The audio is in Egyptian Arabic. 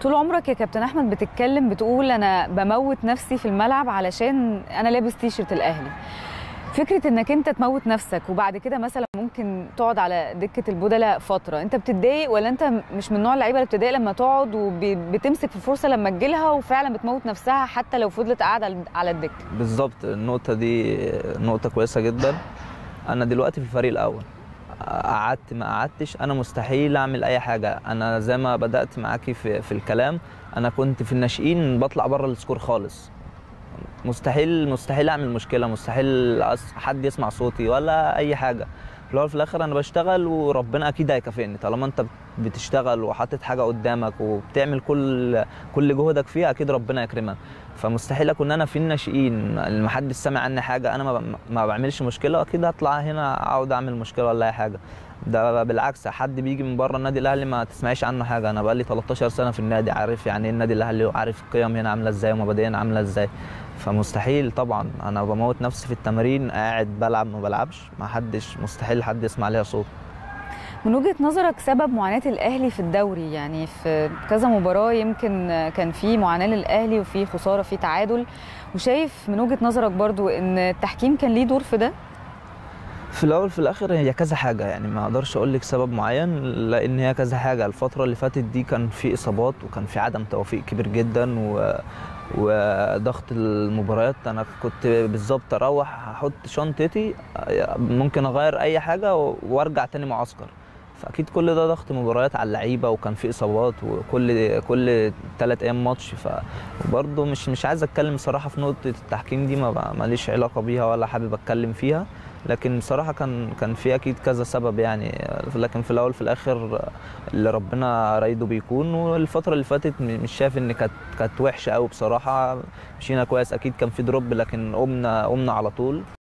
طول عمرك يا كابتن احمد بتتكلم بتقول انا بموت نفسي في الملعب علشان انا لابس تيشرت الاهلي فكره انك انت تموت نفسك وبعد كده مثلا ممكن تقعد على دكه البدلاء فتره انت بتتضايق ولا انت مش من نوع اللعيبه اللي بتتضايق لما تقعد وبتمسك في الفرصه لما تجيلها وفعلا بتموت نفسها حتى لو فضلت قاعده على الدكه بالظبط النقطه دي نقطه كويسه جدا انا دلوقتي في الفريق الاول قعدت ما قعدتش انا مستحيل اعمل اي حاجه انا زي ما بدات معاكي في, في الكلام انا كنت في الناشئين بطلع بره السكور خالص مستحيل مستحيل اعمل مشكله مستحيل حد يسمع صوتي ولا اي حاجه في الاول في الاخر انا بشتغل وربنا اكيد هيكافئني طالما انت بتشتغل وحاطط حاجه قدامك وبتعمل كل كل جهدك فيها اكيد ربنا يكرمك فمستحيل اكون انا في الناشئين ما حدش سامع عني حاجه انا ما, ما بعملش مشكله اكيد هطلع هنا اقعد اعمل مشكله ولا اي حاجه ده بالعكس حد بيجي من بره النادي الاهلي ما تسمعيش عنه حاجه انا بقالي 13 سنه في النادي عارف يعني ايه النادي الاهلي وعارف القيم هنا عامله ازاي ومبادئنا عامله ازاي فمستحيل طبعا انا بموت نفسي في التمرين قاعد بلعب ما بلعبش ما حدش مستحيل حد يسمع ليا صوت من وجهه نظرك سبب معاناه الاهلي في الدوري يعني في كذا مباراه يمكن كان في معاناه للاهلي وفي خساره في تعادل وشايف من وجهه نظرك برضو ان التحكيم كان ليه دور في ده في الاول في الاخر هي كذا حاجه يعني ما اقدرش اقول لك سبب معين لان هي كذا حاجه الفتره اللي فاتت دي كان في اصابات وكان في عدم توفيق كبير جدا و وضغط المباريات انا كنت بالظبط اروح احط شنطتي ممكن اغير اي حاجه وارجع تاني معسكر فاكيد كل ده ضغط مباريات على اللعيبه وكان في اصابات وكل كل ثلاث ايام ماتش فبرضه مش مش عايز اتكلم صراحه في نقطه التحكيم دي ما ماليش علاقه بيها ولا حابب اتكلم فيها لكن بصراحه كان كان في اكيد كذا سبب يعني لكن في الاول في الاخر اللي ربنا رايده بيكون والفتره اللي فاتت مش شايف ان كانت كانت وحشه قوي بصراحه مشينا كويس اكيد كان في دروب لكن قمنا قمنا على طول